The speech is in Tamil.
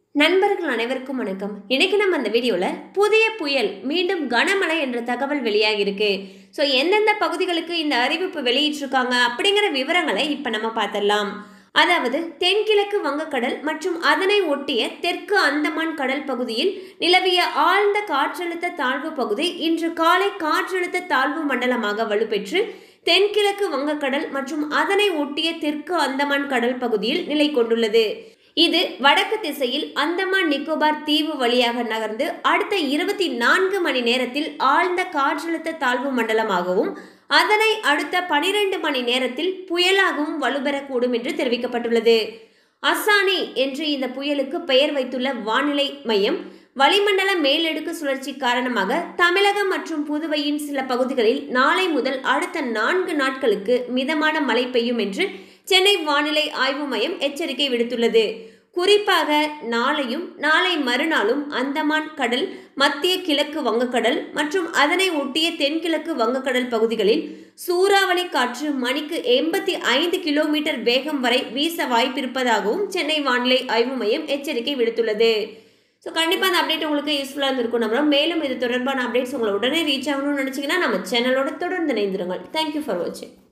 நண்பர்கள் அனைவருக்கும் வணக்கம் இன்னைக்கு நம்ம அந்த வீடியோவில் புதிய புயல் மீண்டும் கனமழை என்ற தகவல் வெளியாகிருக்கு ஸோ எந்தெந்த பகுதிகளுக்கு இந்த அறிவிப்பு வெளியிட்டிருக்காங்க அப்படிங்கிற விவரங்களை இப்போ நம்ம பார்த்துடலாம் அதாவது தென்கிழக்கு வங்கக்கடல் மற்றும் அதனை ஒட்டிய தெற்கு அந்தமான் கடல் பகுதியில் நிலவிய ஆழ்ந்த காற்றழுத்த தாழ்வு பகுதி இன்று காலை காற்றழுத்த தாழ்வு மண்டலமாக வலுப்பெற்று தென்கிழக்கு வங்கக்கடல் மற்றும் அதனை ஒட்டிய தெற்கு அந்தமான் கடல் பகுதியில் நிலை கொண்டுள்ளது இது வடக்கு திசையில் அந்தமான் நிக்கோபார் தீவு வழியாக நகர்ந்து அடுத்த இருபத்தி நான்கு மணி நேரத்தில் ஆழ்ந்த காற்றழுத்த தாழ்வு மண்டலமாகவும் அதனை அடுத்த பனிரெண்டு மணி நேரத்தில் புயலாகவும் வலுப்பெறக்கூடும் என்று தெரிவிக்கப்பட்டுள்ளது அசானி என்று இந்த புயலுக்கு பெயர் வைத்துள்ள வானிலை மையம் வளிமண்டல மேலடுக்கு சுழற்சி காரணமாக தமிழகம் மற்றும் புதுவையின் சில பகுதிகளில் நாளை முதல் அடுத்த நான்கு நாட்களுக்கு மிதமான மழை பெய்யும் என்று சென்னை வானிலை ஆய்வு மையம் எச்சரிக்கை விடுத்துள்ளது குறிப்பாக நாளையும் நாளை மறுநாளும் அந்தமான் கடல் மத்திய கிழக்கு வங்கக்கடல் மற்றும் அதனை ஒட்டிய தென்கிழக்கு வங்கக்கடல் பகுதிகளில் சூறாவளி காற்று மணிக்கு எண்பத்தி ஐந்து கிலோமீட்டர் வேகம் வரை வீச வாய்ப்பிருப்பதாகவும் சென்னை வானிலை ஆய்வு மையம் எச்சரிக்கை விடுத்துள்ளது ஸோ கண்டிப்பாக அந்த அப்டேட் உங்களுக்கு யூஸ்ஃபுல்லாக இருந்திருக்கும் நம்புறோம் மேலும் இது தொடர்பான அப்டேட்ஸ் உங்களை உடனே ரீச் ஆகணும்னு நினச்சிங்கன்னா நம்ம சேனலோட தொடர்ந்து இணைந்திருங்கள் தேங்க்யூ ஃபார் வாட்சிங்